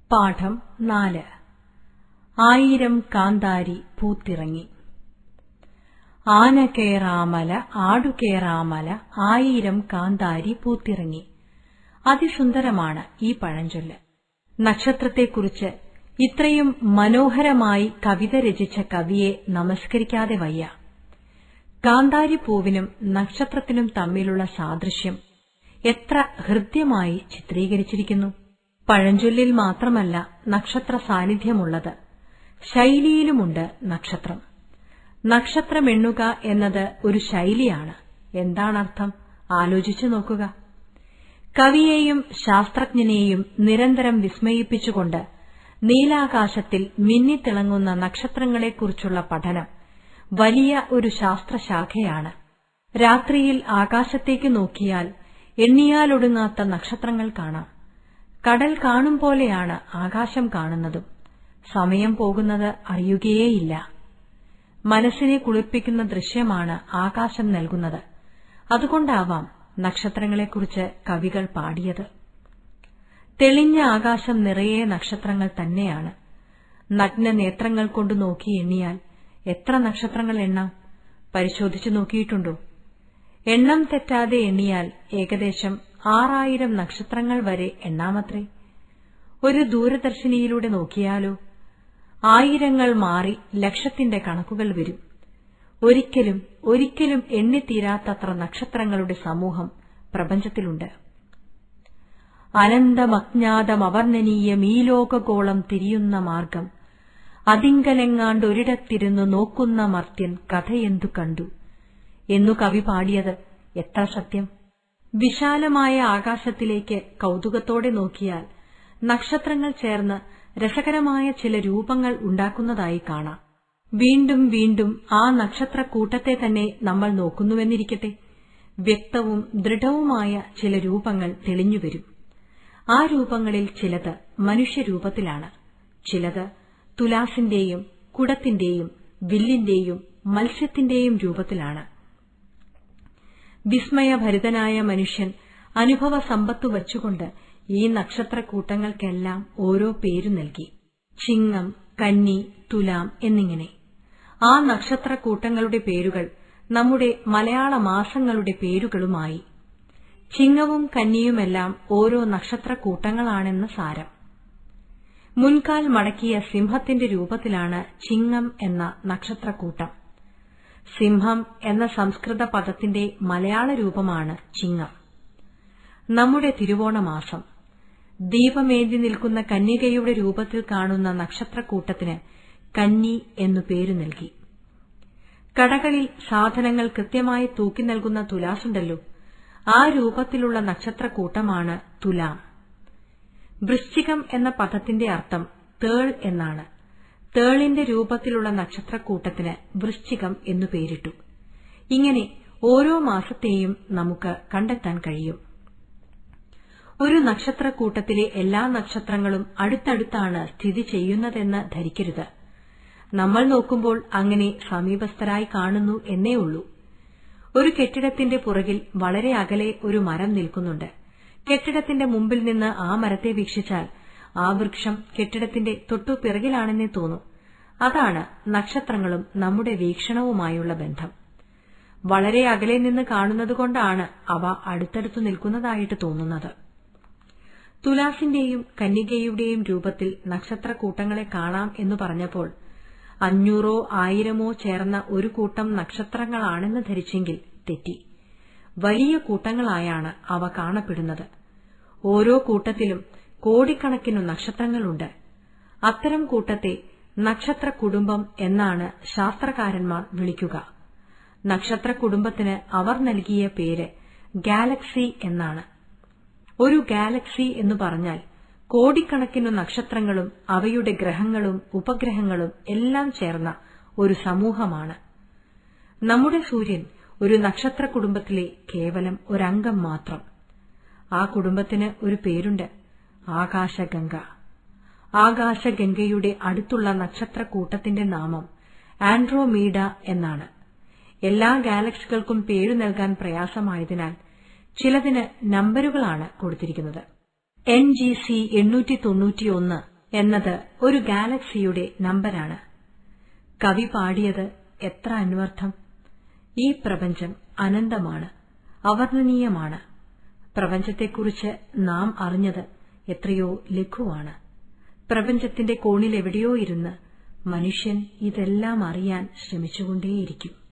പാഠം നാല് ആയിരം കാന്താരി പൂത്തിറങ്ങി ആന കേറാമല ആടുകേറാമല ആയിരം കാന്താരി പൂത്തിറങ്ങി അതിസുന്ദരമാണ് ഈ പഴഞ്ചൊല്ല് നക്ഷത്രത്തെക്കുറിച്ച് ഇത്രയും മനോഹരമായി കവിത രചിച്ച കവിയെ നമസ്കരിക്കാതെ വയ്യ കാന്താരി പൂവിനും നക്ഷത്രത്തിനും തമ്മിലുള്ള സാദൃശ്യം എത്ര ഹൃദ്യമായി ചിത്രീകരിച്ചിരിക്കുന്നു പഴഞ്ചൊല്ലിൽ മാത്രമല്ല നക്ഷത്ര സാന്നിധ്യമുള്ളത് ശൈലിയിലുമുണ്ട് നക്ഷത്രം നക്ഷത്രമെണ്ണുക എന്നത് ഒരു ശൈലിയാണ് എന്താണർത്ഥം ആലോചിച്ചു നോക്കുക കവിയെയും ശാസ്ത്രജ്ഞനെയും നിരന്തരം വിസ്മയിപ്പിച്ചുകൊണ്ട് നീലാകാശത്തിൽ മിന്നിത്തിളങ്ങുന്ന നക്ഷത്രങ്ങളെക്കുറിച്ചുള്ള പഠനം വലിയ ഒരു ശാസ്ത്രശാഖയാണ് രാത്രിയിൽ ആകാശത്തേക്ക് നോക്കിയാൽ എണ്ണിയാലൊടുങ്ങാത്ത നക്ഷത്രങ്ങൾ കാണാം കടൽ കാണും പോലെയാണ് ആകാശം കാണുന്നതും സമയം പോകുന്നത് അറിയുകയേയില്ല മനസ്സിനെ കുളിർപ്പിക്കുന്ന ദൃശ്യമാണ് ആകാശം നൽകുന്നത് അതുകൊണ്ടാവാം നക്ഷത്രങ്ങളെക്കുറിച്ച് കവികൾ പാടിയത് തെളിഞ്ഞ ആകാശം നിറയെ നക്ഷത്രങ്ങൾ തന്നെയാണ് നഗ്ന നേത്രങ്ങൾ കൊണ്ട് നോക്കി എണ്ണിയാൽ എത്ര നക്ഷത്രങ്ങൾ എണ്ണാം പരിശോധിച്ചു നോക്കിയിട്ടുണ്ടോ എണ്ണം തെറ്റാതെ എണ്ണിയാൽ ഏകദേശം ആറായിരം നക്ഷത്രങ്ങൾ വരെ എണ്ണാമത്രേ ഒരു ദൂരദർശിനിയിലൂടെ നോക്കിയാലോ ആയിരങ്ങൾ മാറി ലക്ഷത്തിന്റെ കണക്കുകൾ വരും ഒരിക്കലും ഒരിക്കലും എണ്ണിത്തീരാത്തത്ര നക്ഷത്രങ്ങളുടെ സമൂഹം പ്രപഞ്ചത്തിലുണ്ട് അനന്തമജ്ഞാതമവർണ്ണനീയം ഈ ലോകഗോളം തിരിയുന്ന മാർഗം അതിങ്കലെങ്ങാണ്ടൊരിടത്തിരുന്നു നോക്കുന്ന മർത്യൻ കഥയെന്തു കണ്ടു എന്നു കവി പാടിയത് എത്ര സത്യം വിശാലമായ ആകാശത്തിലേക്ക് കൗതുകത്തോടെ നോക്കിയാൽ നക്ഷത്രങ്ങൾ ചേർന്ന് രസകരമായ ചില രൂപങ്ങൾ ഉണ്ടാക്കുന്നതായി കാണാം വീണ്ടും വീണ്ടും ആ നക്ഷത്രക്കൂട്ടത്തെ തന്നെ നമ്മൾ നോക്കുന്നുവെന്നിരിക്കട്ടെ വ്യക്തവും ദൃഢവുമായ ചില രൂപങ്ങൾ തെളിഞ്ഞുവരും ആ രൂപങ്ങളിൽ ചിലത് മനുഷ്യരൂപത്തിലാണ് ചിലത് തുലാസിന്റെയും കുടത്തിന്റെയും വില്ലിന്റെയും മത്സ്യത്തിന്റെയും രൂപത്തിലാണ് വിസ്മയഭരിതനായ മനുഷ്യൻ അനുഭവ സമ്പത്തു വച്ചുകൊണ്ട് ഈ നക്ഷത്രക്കൂട്ടങ്ങൾക്കെല്ലാം ഓരോ പേരു നൽകി ചിങ്ങം കന്നി തുലാം എന്നിങ്ങനെ ആ നക്ഷത്രക്കൂട്ടങ്ങളുടെ പേരുകൾ നമ്മുടെ മലയാള മാസങ്ങളുടെ പേരുകളുമായി ചിങ്ങവും കന്നിയുമെല്ലാം ഓരോ നക്ഷത്രക്കൂട്ടങ്ങളാണെന്ന് സാരം മുൻകാൽ മടക്കിയ സിംഹത്തിന്റെ രൂപത്തിലാണ് ചിങ്ങം എന്ന നക്ഷത്രക്കൂട്ടം സിംഹം എന്ന സംസ്കൃത പദത്തിന്റെ മലയാള രൂപമാണ് ചിങ്ങം നമ്മുടെ തിരുവോണമാസം ദീപമേന്തി നിൽക്കുന്ന കന്യകയുടെ രൂപത്തിൽ കാണുന്ന നക്ഷത്രക്കൂട്ടത്തിന് കന്നി എന്നു പേരു നൽകി കടകളിൽ സാധനങ്ങൾ കൃത്യമായി തൂക്കി നൽകുന്ന തുലാസുണ്ടല്ലോ ആ രൂപത്തിലുള്ള നക്ഷത്രക്കൂട്ടമാണ് തുലാം വൃശ്ചികം എന്ന പദത്തിന്റെ അർത്ഥം തേൾ എന്നാണ് തേളിന്റെ രൂപത്തിലുള്ള നക്ഷത്രക്കൂട്ടത്തിന് വൃശ്ചികം എന്നു പേരിട്ടു ഇങ്ങനെ ഓരോ മാസത്തെയും നമുക്ക് കണ്ടെത്താൻ കഴിയും ഒരു നക്ഷത്രക്കൂട്ടത്തിലെ എല്ലാ നക്ഷത്രങ്ങളും അടുത്തടുത്താണ് സ്ഥിതി ചെയ്യുന്നതെന്ന് ധരിക്കരുത് നമ്മൾ നോക്കുമ്പോൾ അങ്ങനെ സമീപസ്ഥരായി കാണുന്നു എന്നേ ഉള്ളൂ ഒരു കെട്ടിടത്തിന്റെ പുറകിൽ വളരെ അകലെ ഒരു മരം നിൽക്കുന്നുണ്ട് കെട്ടിടത്തിന്റെ മുമ്പിൽ നിന്ന് ആ മരത്തെ വീക്ഷിച്ചാൽ ആ വൃക്ഷം കെട്ടിടത്തിന്റെ തൊട്ടു പിറകിലാണെന്നേ തോന്നും അതാണ് നക്ഷത്രങ്ങളും നമ്മുടെ വീക്ഷണവുമായുള്ള ബന്ധം വളരെ അകലെ നിന്ന് കാണുന്നതുകൊണ്ടാണ് അവ അടുത്തടുത്തു നിൽക്കുന്നതായിട്ട് തോന്നുന്നത് തുലാസിന്റെയും കന്യകയുടെയും രൂപത്തിൽ നക്ഷത്രക്കൂട്ടങ്ങളെ കാണാം എന്ന് പറഞ്ഞപ്പോൾ അഞ്ഞൂറോ ആയിരമോ ചേർന്ന ഒരു കൂട്ടം നക്ഷത്രങ്ങളാണെന്ന് ധരിച്ചെങ്കിൽ തെറ്റി വലിയ കൂട്ടങ്ങളായാണ് അവ കാണപ്പെടുന്നത് ഓരോ കൂട്ടത്തിലും കോടിക്കണക്കിനു നക്ഷത്രങ്ങളുണ്ട് അത്തരം കൂട്ടത്തെ നക്ഷത്ര കുടുംബം എന്നാണ് ശാസ്ത്രകാരന്മാർ വിളിക്കുക നക്ഷത്ര കുടുംബത്തിന് അവർ നൽകിയ പേര് ഗാലക്സി എന്നാണ് ഒരു ഗാലക്സി എന്ന് പറഞ്ഞാൽ കോടിക്കണക്കിനു നക്ഷത്രങ്ങളും അവയുടെ ഗ്രഹങ്ങളും ഉപഗ്രഹങ്ങളും എല്ലാം ചേർന്ന ഒരു സമൂഹമാണ് നമ്മുടെ സൂര്യൻ ഒരു നക്ഷത്ര കുടുംബത്തിലെ കേവലം ഒരംഗം മാത്രം ആ കുടുംബത്തിന് ഒരു പേരുണ്ട് ആകാശഗംഗ ആകാശഗംഗയുടെ അടുത്തുള്ള നക്ഷത്രക്കൂട്ടത്തിന്റെ നാമം ആൻഡ്രോമീഡ എന്നാണ് എല്ലാ ഗാലക്സികൾക്കും പേരു നൽകാൻ പ്രയാസമായതിനാൽ ചിലതിന് നമ്പരുകളാണ് കൊടുത്തിരിക്കുന്നത് എൻ ജി സി എണ്ണൂറ്റി തൊണ്ണൂറ്റിയൊന്ന് എന്നത് ഒരു ഗാലക്സിയുടെ നമ്പരാണ് കവി പാടിയത് എത്ര അന്വർത്ഥം ഈ പ്രപഞ്ചം അനന്തമാണ് അവർണ്ണനീയമാണ് പ്രപഞ്ചത്തെക്കുറിച്ച് നാം അറിഞ്ഞത് എത്രയോ ലഘുവാണ് പ്രപഞ്ചത്തിന്റെ കോണിലെവിടെയോ ഇരുന്ന് മനുഷ്യൻ ഇതെല്ലാം അറിയാൻ ശ്രമിച്ചുകൊണ്ടേയിരിക്കും